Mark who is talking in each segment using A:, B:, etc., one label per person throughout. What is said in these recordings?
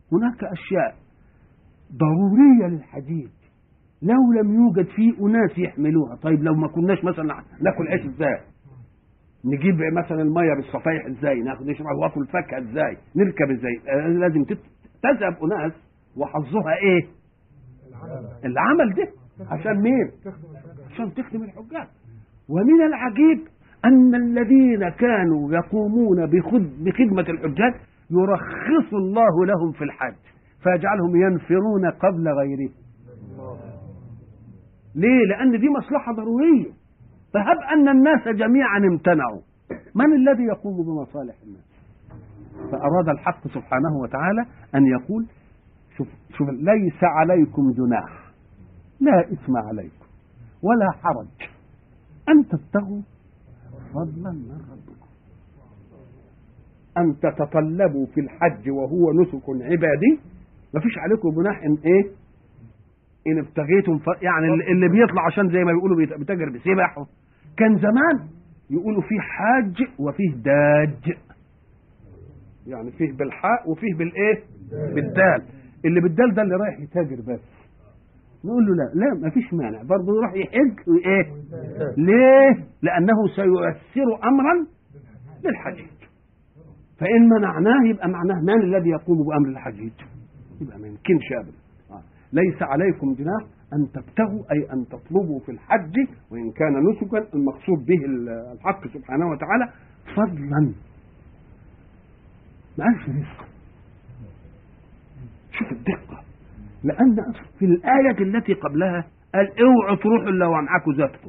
A: هناك أشياء ضرورية للحديد لو لم يوجد فيه أناس يحملوها طيب لو ما كناش مثلا ناكل عيش ازاي نجيب مثلا المية بالصفايح ازاي ناخد نشرب واكل فاكهة ازاي نركب ازاي آه، لازم تت- تذهب أناس وحظها ايه العمل ده عشان مين عشان تخدم الحجاج ومن العجيب أن الذين كانوا يقومون بخد- بخدمة الحجاج يرخص الله لهم في الحج فيجعلهم ينفرون قبل غيره ليه؟ لأن دي مصلحة ضرورية فهب أن الناس جميعا امتنعوا من الذي يقوم بمصالح الناس فأراد الحق سبحانه وتعالى أن يقول شوف, شوف ليس عليكم جناح لا إثم عليكم ولا حرج أن تبتغوا فضلا من ربكم أن تتطلبوا في الحج وهو نسك عبادي ما فيش عليكم جناح إن إيه إن ابتغيتم ف... يعني اللي- اللي بيطلع عشان زي ما بيقولوا بيت- بيتاجر بسبح كان زمان يقولوا فيه حاج وفيه داج يعني فيه بالحاء وفيه بالايه بالدال اللي بالدال ده اللي رايح يتاجر بس نقول له لا لا ما فيش مانع برضه يروح يحج وايه ليه لانه سيؤثر امرا للحجيج فان منعناه يبقى معناه من الذي يقوم بامر الحجيج يبقى ما يمكنش ابدا آه. ليس عليكم جناح ان تبتغوا اي ان تطلبوا في الحج وان كان نسكا المقصود به الحق سبحانه وتعالى فضلا ما قالش رزق شوف الدقة لأن في الآية التي قبلها قال اوعوا تروحوا إلا ومعاكم زادكم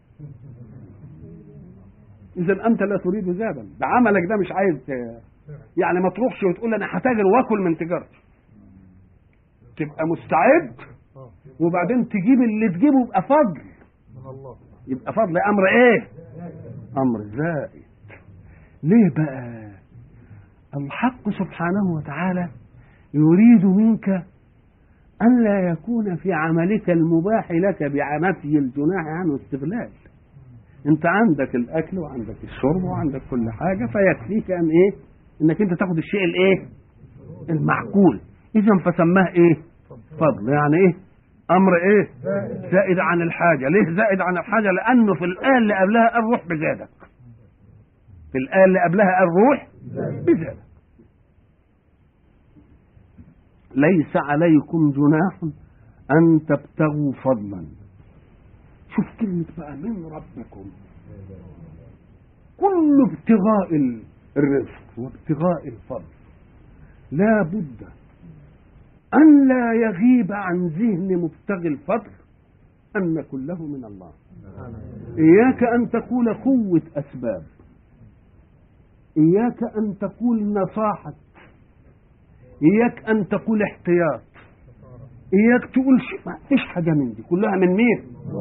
A: إذا أنت لا تريد زادا ده عملك ده مش عايز ت- يعني ما تروحش وتقول أنا هتاجر وآكل من تجارتي تبقى مستعد وبعدين تجيب اللي تجيبه يبقى فضل
B: من الله
A: يبقى فضل أمر إيه؟ أمر زائد ليه بقى؟ الحق سبحانه وتعالى يريد منك أن لا يكون في عملك المباح لك بنفي الجناح عنه استغلال انت عندك الاكل وعندك الشرب وعندك كل حاجه فيكفيك ان ايه انك انت تاخد الشيء الايه المعقول اذا فسماه ايه فضل يعني ايه امر ايه زائد عن الحاجه ليه زائد عن الحاجه لانه في الايه اللي قبلها قال روح بزادك في الايه اللي قبلها قال روح بزادك ليس عليكم جناح ان تبتغوا فضلا شوف كلمة بقى من ربكم كل ابتغاء ال- الرزق وابتغاء الفضل لا بد أن لا يغيب عن ذهن مبتغي الفضل أن كله من الله إياك أن تقول قوة أسباب إياك أن تقول نصاحة إياك أن تقول احتياط إياك تقول شيء ما فيش حاجة من دي كلها من مين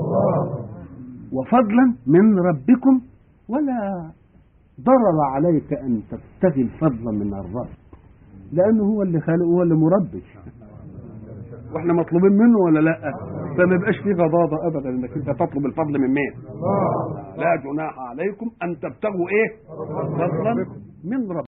A: وفضلا من ربكم ولا ضرر عليك أن تبتغي الفضل من الرب لأنه هو اللي خالق هو اللي مربي واحنا مطلوبين منه ولا لا فما يبقاش فيه غضاضة أبدا إنك أنت تطلب الفضل من مين لا جناح عليكم أن تبتغوا إيه فضلا من رب